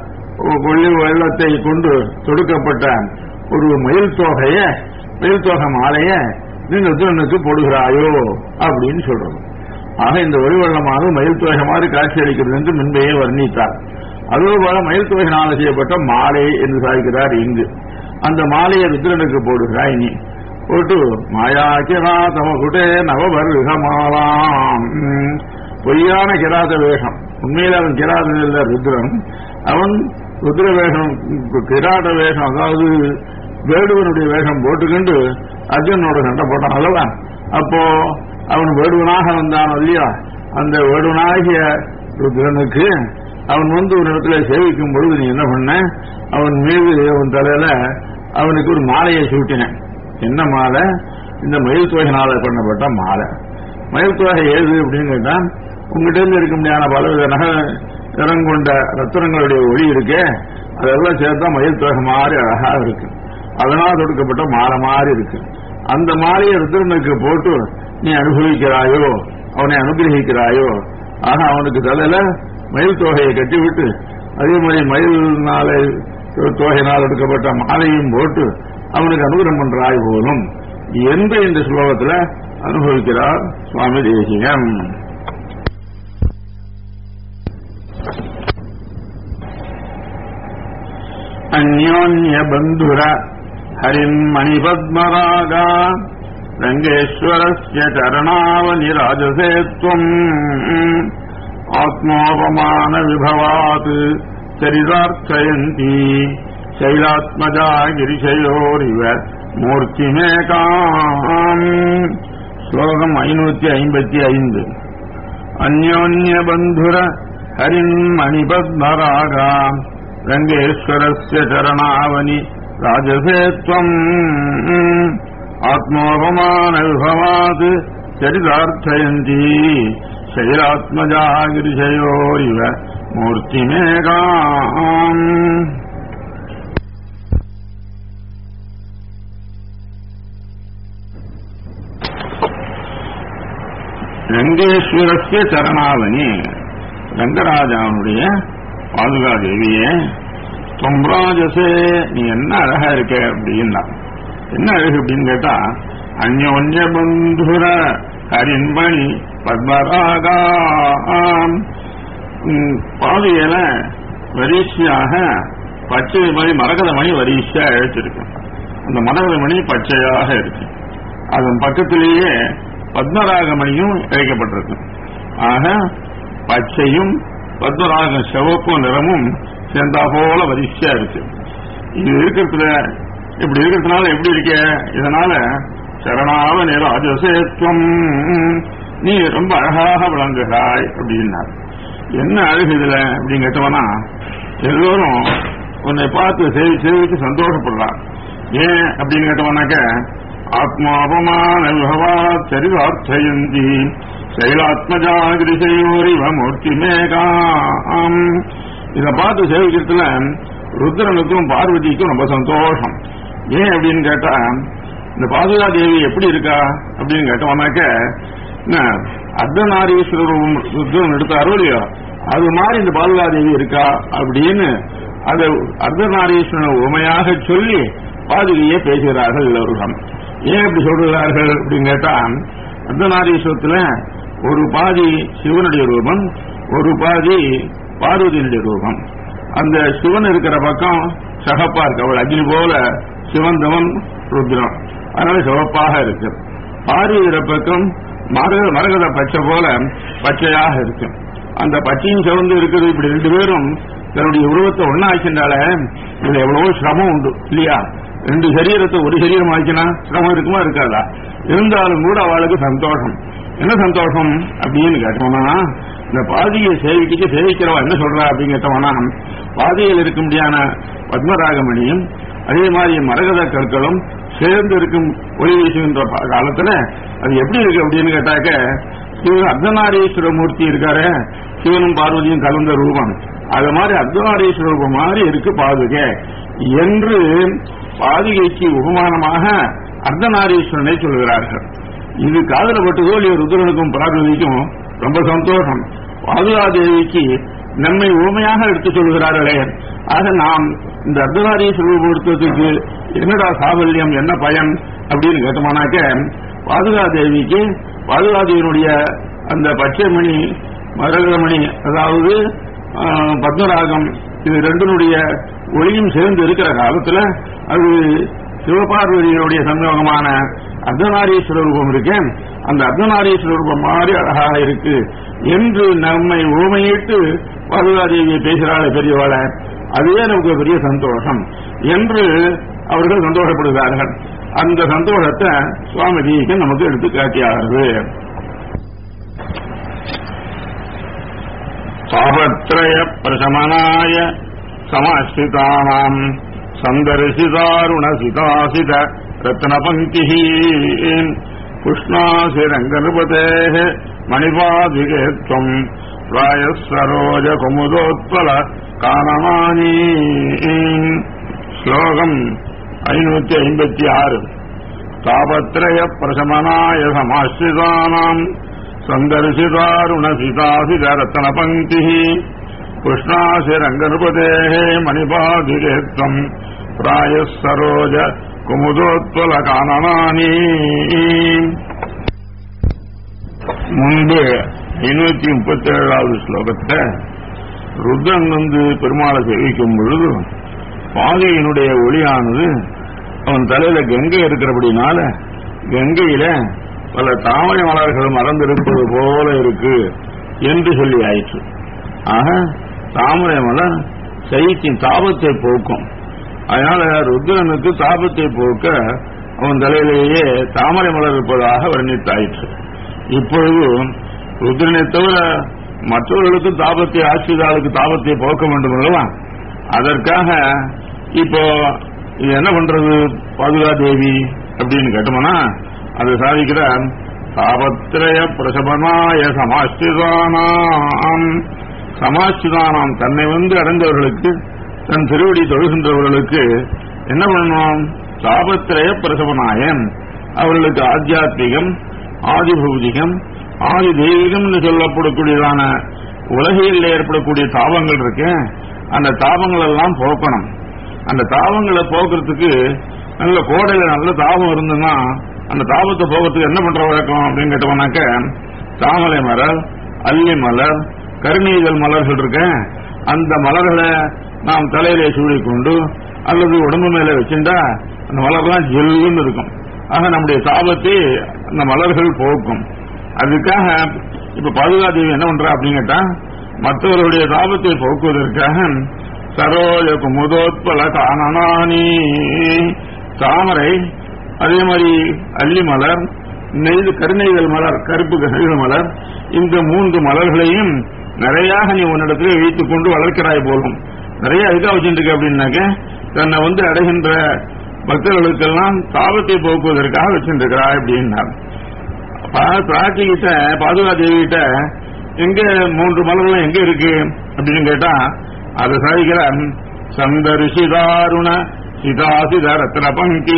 ஒளி வெள்ளத்தை கொண்டு தொடுக்கப்பட்ட ஒரு மயில் தொகைய மயில் தொகை மாலைய நீ ருத்ரனுக்கு போடுகிறாயோ அப்படின்னு சொல்றது ஆக இந்த ஒளி வெள்ளமாக மயில் தொகை மாதிரி காட்சி அளிக்கிறது என்று முன்பையே வர்ணித்தார் அதே போல மயில் தொகையினால் செய்யப்பட்ட மாலை என்று சாதிக்கிறார் இங்கு அந்த மாலையை ருத்ரனுக்கு போடுகிறாய் நீ போட்டு மாயா கிராதம குடே நவவருக மாலாம் ம், பொய்யான கிராத வேஷம் உண்மையில அவன் கிராதன் இல்ல ருத்ரன் அவன் ருத்ர வேஷம் கிராட வேஷம் அதாவது வேடுவனுடைய வேஷம் போட்டுக்கொண்டு அர்ஜுனோட சண்டை போட்டான் அல்லவா அப்போ அவன் வேடுவனாக வந்தான் இல்லையா அந்த வேடுவனாகிய ருத்ரனுக்கு அவன் வந்து ஒரு இடத்துல சேவிக்கும் பொழுது நீ என்ன பண்ண அவன் மீது அவன் தலையில அவனுக்கு ஒரு மாலையை சூட்டினேன் என்ன மாலை இந்த மயில் தொகையினால பண்ணப்பட்ட மாலை மயில் தொகை ஏது அப்படின்னு கேட்டா உங்ககிட்ட இருந்து இருக்க முடியாத பலவித நகை நிறம் கொண்ட ரத்தனங்களுடைய ஒளி இருக்கே அதெல்லாம் சேர்த்தா மயில் தொகை மாதிரி அழகா இருக்கு அதனால் தொடுக்கப்பட்ட மாலை மாதிரி இருக்கு அந்த மாலையை ருத்ரனுக்கு போட்டு நீ அனுபவிக்கிறாயோ அவனை அனுகிரகிக்கிறாயோ ஆக அவனுக்கு தலையில மயில் தொகையை கட்டிவிட்டு அதே மாதிரி மயில்னால தொகையினால் எடுக்கப்பட்ட மாலையும் போட்டு அவனுக்கு அனுகிரகம் பண்றாய் போலும் என்று இந்த ஸ்லோகத்துல அனுபவிக்கிறார் சுவாமி தேசிகம் அந்யோன்ய பந்துர ஹரின்மணிபத்மராகா ரங்கேஸ்வரஸ்ய சரணாவனி ராஜசேத்வம் ஆத்மோபமான விபவாத் சரிதார்த்தயந்தி शैलात्मजा गिरिशयोरिव மூர்த்திமேகாம் ஸ்லோகம் ஐநூத்தி ஐம்பத்தி ஐந்து அந்யோன்யபந்துர ஹரின் மணிபத்மராகா ரங்கேஸ்வரஸ்ய சரணாவனி ராஜசேத்வம் ஆத்மோபமான விபவாத் சரிதார்த்தயந்தி शैलात्मजा गिरिशयोरिव மூர்த்திமேகாம் ரங்கேஸ்வரஸ்ய சரணாவணி ரங்கராஜாவுடைய பாதுகா தேவியே தொம்ராஜசே நீ என்ன அழகா இருக்க அப்படின்னா என்ன அழகு அப்படின்னு கேட்டா அந்யோன்ய பந்துர ஹரின்மணி பத்மராகாம் பாதையில வரிசையாக பச்சை மணி மரகத மணி வரிசையா அழைச்சிருக்கு அந்த மரகத மணி பச்சையாக இருக்கு அதன் பக்கத்திலேயே பத்மராகமணியும் இழைக்கப்பட்டிருக்கு ஆக பச்சையும் பத்மராக சிவப்பும் நிறமும் சேர்ந்தா போல வரிசையா இருக்கு இது இருக்கிறதுல இப்படி இருக்கிறதுனால எப்படி இருக்க இதனால சரணாவ நிற அஜசேத்வம் நீ ரொம்ப அழகாக விளங்குகிறாய் அப்படின்னார் என்ன அழகு இதுல அப்படின்னு கேட்டவனா எல்லோரும் உன்னை பார்த்து சேவி சேவித்து சந்தோஷப்படுறான் ஏன் அப்படின்னு கேட்டவனாக்க ஆத்மாபமான விபவா சரிதார்த்தயந்தி சைலாத்மஜாகிரிசையோரிவ மூர்த்தி மேகாம் இதை பார்த்து சேவிக்கிறதுல ருத்ரனுக்கும் பார்வதிக்கும் ரொம்ப சந்தோஷம் ஏன் அப்படின்னு கேட்டா இந்த பாதுகா தேவி எப்படி இருக்கா அப்படின்னு கேட்டவனாக்க அர்த்தநாரீஸ்வரர் ருத்ரன் எடுத்தாரோ இல்லையோ அது மாதிரி இந்த பாதுகா தேவி இருக்கா அப்படின்னு அதை அர்த்தநாரீஸ்வரன் உண்மையாக சொல்லி பாதுகையே பேசுகிறார்கள் எல்லோரும் ஏன் இப்படி சொல்றார்கள் அப்படின்னு கேட்டா அர்த்தநாரீஸ்வரத்துல ஒரு பாதி சிவனுடைய ரூபம் ஒரு பாதி பார்வதியினுடைய ரூபம் அந்த சிவன் இருக்கிற பக்கம் சகப்பா இருக்கு அவள் அக்னி போல சிவந்தவன் ருத்ரம் அதனால சிவப்பாக இருக்கு பார்வதியிற பக்கம் மரக மரகத பச்சை போல பச்சையாக இருக்கு அந்த பச்சையும் சிவந்து இருக்கிறது இப்படி ரெண்டு பேரும் தன்னுடைய உருவத்தை ஒன்னாக்கின்றால இதுல எவ்வளவோ சிரமம் உண்டு இல்லையா ரெண்டு சரீரத்தை ஒரு சரீரம் ஆக்கினா சிரமம் இருக்குமா இருக்காதா இருந்தாலும் கூட அவளுக்கு சந்தோஷம் என்ன சந்தோஷம் அப்படின்னு கேட்டோம்னா இந்த பாதியை சேவிக்கிட்டு சேவிக்கிறவா என்ன சொல்றா அப்படின்னு கேட்டோம்னா பாதியில் இருக்க முடியாத பத்மராகமணியும் அதே மாதிரி மரகத கற்களும் சேர்ந்து இருக்கும் ஒளி வீசுகின்ற காலத்துல அது எப்படி இருக்கு அப்படின்னு கேட்டாக்க சிவன் அர்த்தநாரீஸ்வர மூர்த்தி இருக்காரு சிவனும் பார்வதியும் கலந்த ரூபம் அது மாதிரி அர்த்தநாரீஸ்வர ரூபம் மாதிரி இருக்கு பாதுகை என்று பாதுகைக்கு உபமானமாக அர்த்தநாரீஸ்வரனை சொல்கிறார்கள் இது காதல பட்டதோ இல்லையோ ருத்ரனுக்கும் பார்வதிக்கும் ரொம்ப சந்தோஷம் பாதுகாதேவிக்கு நம்மை உண்மையாக எடுத்து சொல்கிறார்களே ஆக நாம் இந்த அர்த்தநாரீஸ்வர பொருத்தத்துக்கு என்னடா சாபல்யம் என்ன பயன் அப்படின்னு கேட்டோம்னாக்க பாதுகாதேவிக்கு பாதுகாதேவியினுடைய அந்த பச்சை மணி மரகமணி அதாவது பத்மராகம் இது ரெண்டினுடைய ஒளியும் சேர்ந்து இருக்கிற காலத்துல அது சிவபார்வதியுடைய சம்யோகமான அர்த்தநாரீஸ்வர ரூபம் இருக்கேன் அந்த அர்த்தநாரீஸ்வர ரூபம் மாதிரி அழகாக இருக்கு என்று நம்மை ஊமையிட்டு பாதுகாதேவியை பேசுகிறாள் பெரியவாள அதுவே நமக்கு பெரிய சந்தோஷம் என்று அவர்கள் சந்தோஷப்படுகிறார்கள் அந்த சந்தோஷத்தை சுவாமி தீகம் நமக்கு எடுத்து காட்டியாகிறது தாபத்ரய பிரசமனாய சமாஸ்திதானாம் சந்தர்சிதாருணசிதாசித ரத்னபங்கி புஷ்ணாசிரங்கனுபதே மணிபாதிகேத்வம் ராயசரோஜ குமுதோத்பல காரணமானி ஸ்லோகம் ஐநூத்தி ஐம்பத்தி ஆறு தாபத்ரய பிரசமனாய சமாஸ்திதானாம் சந்தர்சிதாருணசிதாசித ரத்னபங்கி புஷ்ணாசிரங்கனுபதே மணிபாதிகேத்வம் ராயசரோஜ குமுதோத்பல காரணமானி முன்பு ஐநூத்தி முப்பத்தி ஏழாவது ஸ்லோகத்துல ருத்ரன் வந்து பெருமாளை சேவிக்கும் பொழுது பாதையினுடைய ஒளியானது அவன் தலையில கங்கை இருக்கிறபடினால கங்கையில பல தாமரை மலர்கள் மறந்திருப்பது போல இருக்கு என்று சொல்லி ஆயிற்று ஆக தாமரை மலர் சைத்தின் தாபத்தை போக்கும் அதனால ருத்ரனுக்கு தாபத்தை போக்க அவன் தலையிலேயே தாமரை மலர் இருப்பதாக வர்ணித்தாயிற்று இப்பொழுது ருத்ரனை தவிர மற்றவர்களுக்கு தாபத்தை ஆட்சிதாளுக்கு தாபத்தை போக்க வேண்டும் அல்லவா அதற்காக இப்போ இது என்ன பண்றது பாதுகா தேவி அப்படின்னு கேட்டோம்னா அதை சாதிக்கிற தாபத்திரய பிரசபனாய சமாஸ்திதானாம் சமாஸ்திதானாம் தன்னை வந்து அடைந்தவர்களுக்கு தன் திருவடி தொழுகின்றவர்களுக்கு என்ன பண்ணணும் தாபத்திரய பிரசவனாயன் அவர்களுக்கு ஆத்தியாத்மிகம் ஆதிபௌதிகம் ஆதி தெய்வீகம்னு சொல்லப்படக்கூடியதான உலகில் ஏற்படக்கூடிய தாபங்கள் இருக்கு அந்த தாபங்கள் எல்லாம் போக்கணும் அந்த தாபங்களை போக்குறதுக்கு நல்ல கோடையில நல்ல தாபம் இருந்ததுன்னா அந்த தாபத்தை போகிறதுக்கு என்ன பண்ற வழக்கம் அப்படின்னு கேட்டோம்னாக்க தாமரை மலர் அல்லி மலர் கருணீதல் மலர்கள் இருக்க அந்த மலர்களை நாம் தலையிலே சூடிக்கொண்டு அல்லது உடம்பு மேல வச்சுட்டா அந்த மலர்லாம் ஜெல்லுன்னு இருக்கும் ஆக நம்முடைய தாபத்தை அந்த மலர்கள் போக்கும் அதுக்காக இப்ப பாதுகாதேவி என்ன பண்றா அப்படின்னு கேட்டா மற்றவர்களுடைய தாபத்தை போக்குவதற்காக சரோஜ குமுதோத்பல காணனானி தாமரை அதே மாதிரி அல்லி மலர் நெய்து கருணைகள் மலர் கருப்பு கருகள் மலர் இந்த மூன்று மலர்களையும் நிறையாக நீ உன்னிடத்திலே வைத்துக் கொண்டு வளர்க்கிறாய் போலும் நிறைய இதுக்காக வச்சுருக்கு அப்படின்னாக்க தன்னை வந்து அடைகின்ற பக்தர்களுக்கெல்லாம் தாபத்தை போக்குவதற்காக வச்சுருக்கிறாய் அப்படின்னார் பிராட்டி கிட்ட பாதுகா தேவி கிட்ட எங்க மூன்று மலர்கள் எங்க இருக்கு அப்படின்னு கேட்டா அதை சாதிக்கிற சந்தரிசிதாருண சிதாசித ரத்ன பங்கி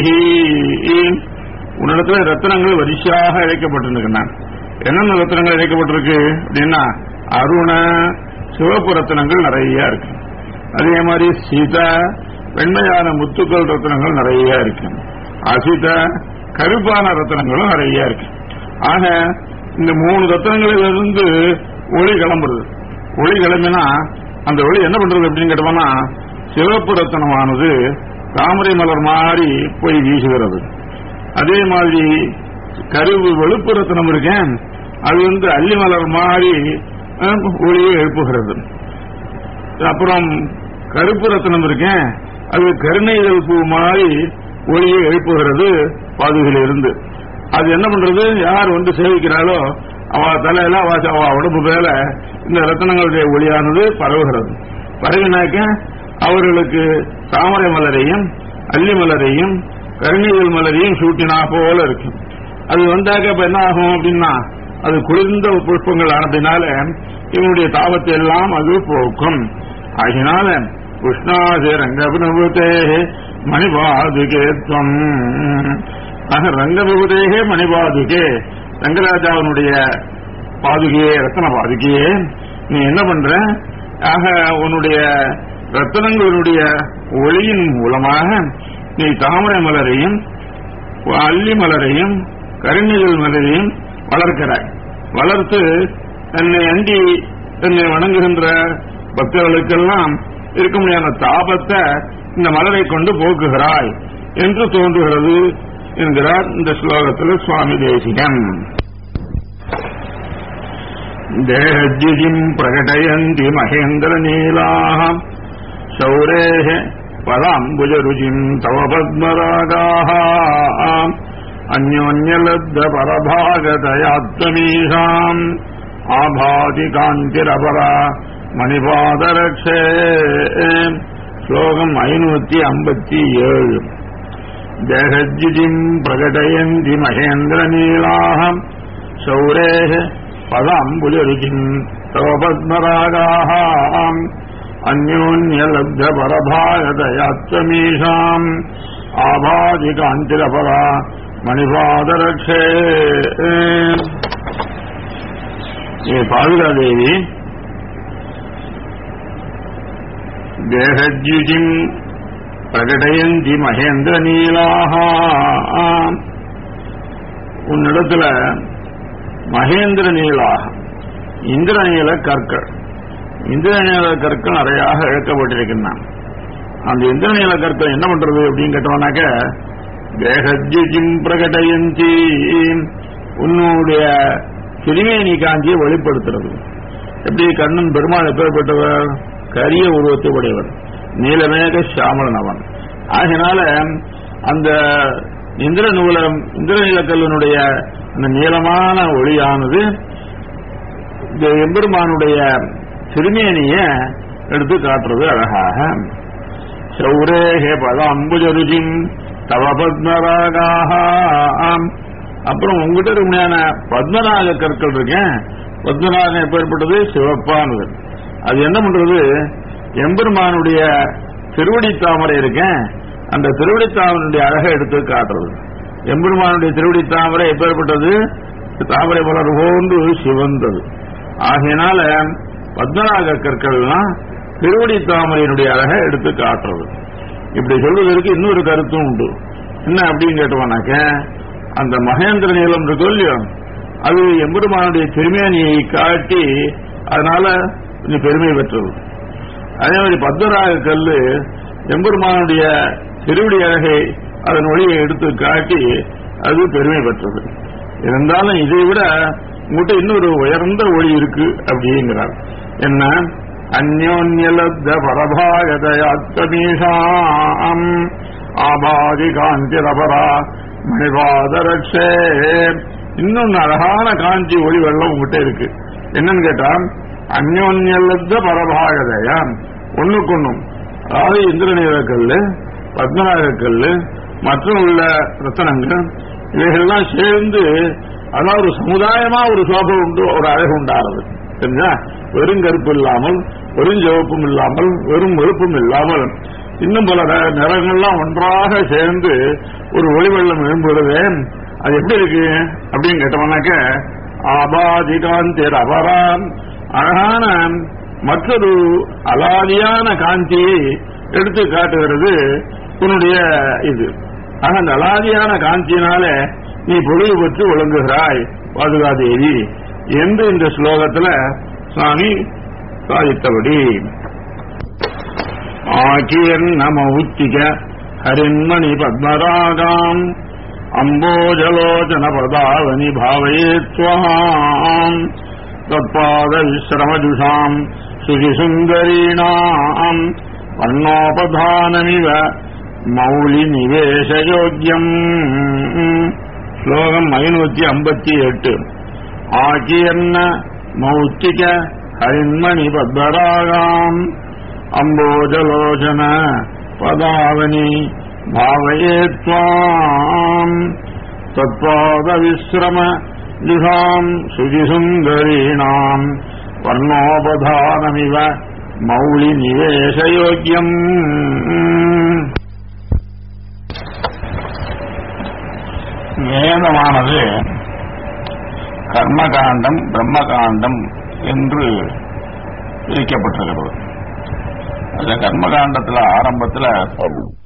உன்னிடத்துல ரத்னங்கள் வரிசையாக இழைக்கப்பட்டிருக்கின்றன என்னென்ன ரத்னங்கள் இழைக்கப்பட்டிருக்கு அப்படின்னா அருண சிவப்பு ரத்னங்கள் நிறைய இருக்கு அதே மாதிரி சீத வெண்மையான முத்துக்கள் ரத்னங்கள் நிறைய இருக்கு அசித கருப்பான ரத்னங்களும் நிறைய இருக்கு ஆக இந்த மூணு ரத்னங்களிலிருந்து ஒளி கிளம்புறது ஒளி கிளம்பினா அந்த ஒளி என்ன பண்றது அப்படின்னு கேட்டோம்னா சிவப்பு ரத்தனமானது தாமரை மலர் மாதிரி போய் வீசுகிறது அதே மாதிரி கருவு வெளுப்பு ரத்தனம் இருக்கேன் அது வந்து அல்லி மலர் மாதிரி அஹ், ஒளியை எழுப்புகிறது அப்புறம் கருப்பு ரத்தனம் இருக்கேன் அது கருணைதல் பூ மாதிரி ஒளியை எழுப்புகிறது பாதுகையிலிருந்து அது என்ன பண்றது யார் வந்து சேவிக்கிறாளோ அவ தலையில அவ அவ உடம்பு மேல இந்த ரத்தனங்களுடைய ஒளியானது பரவுகிறது பரவினாக்க அவர்களுக்கு தாமரை மலரையும் அல்லி மலரையும் கருணைகள் மலரையும் சூட்டினா போல இருக்கும் அது வந்தாக்க இப்ப என்ன ஆகும் அப்படின்னா அது குளிர்ந்த புஷ்பங்கள் ஆனதுனால இவனுடைய தாபத்தை எல்லாம் அது போக்கும் ஆகினால உஷ்ணாசி ரங்கபிரபுதே மணிபாதுகேத்வம் ஆக ரங்கபிரபுதேகே மணிபாதுகே ரங்கராஜாவினுடைய பாதுகையே ரத்தன பாதுகையே நீ என்ன பண்ற ஆக உன்னுடைய ரத்தனங்களுடைய ஒளியின் மூலமாக நீ தாமரை மலரையும் அல்லி மலரையும் கருணிகள் மலரையும் வளர்க்கிறாய் வளர்த்து தன்னை அண்டி தன்னை வணங்குகின்ற பக்தர்களுக்கெல்லாம் இருக்க முடியாத தாபத்தை இந்த மலரை கொண்டு போக்குகிறாய் என்று தோன்றுகிறது என்கிறார் இந்த ஸ்லோகத்தில் சுவாமி தேசிகன் தேகஜிஜிம் பிரகடயந்தி மகேந்திர நீலாக சௌரேः பதாம்புஜருச்சிம் தவ பத்மராகாः அந்யோன்யலப்த பரபாகதயாத்மீஷாம் ஆபாதி காந்திரபரா மணிபாதரக்ஷே ஸ்லோகம் ஐநூத்தி ஐம்பத்தி ஏழு தேகஜிஜிம் பிரகடயந்தி மகேந்திர நீலாக சௌரேः பதாம்புஜருச்சிம் தவ பத்மராகாः अन्योन्यलब्धपरभागतयात्वमीषाम् आभाधिकान्तिरपरा मणिपादरक्षे ये पादुकादेवी देहद्युजिम् பிரகடயந்தி மகேந்திர நீலாக உன்னிடத்துல மகேந்திர நீலாக இந்திரநீல கற்கள் இந்திரநீல கற்கள் நிறையாக இழக்கப்பட்டிருக்கின்றன அந்த இந்திரநீல கற்கள் என்ன பண்றது அப்படின்னு கேட்டோம்னாக்க தேகஜிம் பிரகடயந்தி உன்னுடைய திருமேனி காஞ்சியை வெளிப்படுத்துறது எப்படி கண்ணன் பெருமாள் எப்பேற்பட்டவர் கரிய உருவத்தை உடையவர் நீலமேக சாமலன் அவன் ஆகினால அந்த இந்திர நூலம் இந்திரநீலக்கல்லினுடைய அந்த நீளமான ஒளியானது இந்த எம்பெருமானுடைய திருமேனிய எடுத்து காட்டுறது அழகாக சௌரேகே பத அம்புஜருஜிம் தவ பத்மராகாக அப்புறம் உங்ககிட்ட உண்மையான பத்மராக கற்கள் இருக்கேன் பத்மராகம் எப்பேற்பட்டது சிவப்பானது அது என்ன பண்றது எம்பெருமானுடைய திருவடி தாமரை இருக்கேன் அந்த திருவடி தாமரையுடைய அழகை எடுத்து காட்டுறது எம்பெருமானுடைய திருவடி தாமரை எப்பேற்பட்டது தாமரை மலர் போன்று சிவந்தது ஆகையினால பத்மநாக கற்கள்லாம் திருவடி தாமரையினுடைய அழகை எடுத்து காட்டுறது இப்படி சொல்வதற்கு இன்னொரு கருத்தும் உண்டு என்ன அப்படின்னு கேட்டோம்னாக்க அந்த மகேந்திர நீளம் இருக்கோ இல்லையோ அது எம்பெருமானுடைய திருமேனியை காட்டி அதனால கொஞ்சம் பெருமை பெற்றது அதே மாதிரி பத்மராக கல்லு எம்பெருமானுடைய திருவடி அழகை அதன் ஒளியை எடுத்து காட்டி அது பெருமை பெற்றது இருந்தாலும் இதை விட உங்கள்கிட்ட இன்னொரு உயர்ந்த ஒளி இருக்கு அப்படிங்கிறார் என்ன அந்யோன்யலப்த பரபாகதயாத்மீஷாம் ஆபாதி காந்திரபரா மணிபாதரட்சே இன்னொன்னு அழகான காஞ்சி ஒளி வெள்ளம் உங்ககிட்ட இருக்கு என்னன்னு கேட்டா அந்யோன்யலப்த பரபாகதயா ஒண்ணுக்கொன்னும் அதாவது இந்திரநீல கல்லு பத்மநாக கல்லு மற்றும் உள்ள ரத்தனங்கள் இவைகள்லாம் சேர்ந்து அதான் ஒரு சமுதாயமா ஒரு சோபை உண்டு ஒரு அழகு உண்டாகிறது தெரிஞ்சா வெறும் கருப்பு இல்லாமல் வெறும் சிவப்பும் இல்லாமல் வெறும் வெறுப்பும் இல்லாமல் இன்னும் பல ந- நிறங்கள்லாம் ஒன்றாக சேர்ந்து ஒரு ஒளி வெள்ளம் எழும்புகிறதே அது எப்படி இருக்கு அப்படின்னு கேட்டோம்னாக்க ஆபாதிகாந்தேர் அபராம் அழகான மற்றொரு அலாதியான காந்தியை எடுத்து காட்டுகிறது உன்னுடைய இது ஆக அந்த அலாதியான காந்தியினால நீ பொழுது பெற்று ஒழுங்குகிறாய் பாதுகாதேவி என்று இந்த ஸ்லோகத்துல சுவாமி சாதித்தபடி ஆக்கியன் நம உச்சிக ஹரின்மணி பத்மராகாம் அம்போஜலோச்சன பதாவனி பாவயேத்வாம் தற்பாத விஸ்ரமஜுஷாம் சுகிசுந்தரீணாம் வர்ணோபதானமிவ மௌலி நிவேசயோக்கியம் ஸ்லோகம் ஐநூத்தி ஐம்பத்தி எட்டு ஆக்கியன்ன மௌத்திக ஹரின்மணி பத்மராகாம் அம்போஜலோச்சன பதாவனி பாவயேத்வாம் தத்பாத விஸ்ரம யுஷாம் சுஜிசுந்தரீணாம் வர்ணோபதானமிவ மௌலி நிவேசயோக்கியம் வேதமானது கர்மகாண்டம் பிரம்மகாண்டம் என்று பிரிக்கப்பட்டிருக்கிறது அந்த கர்மகாண்டத்துல ஆரம்பத்துல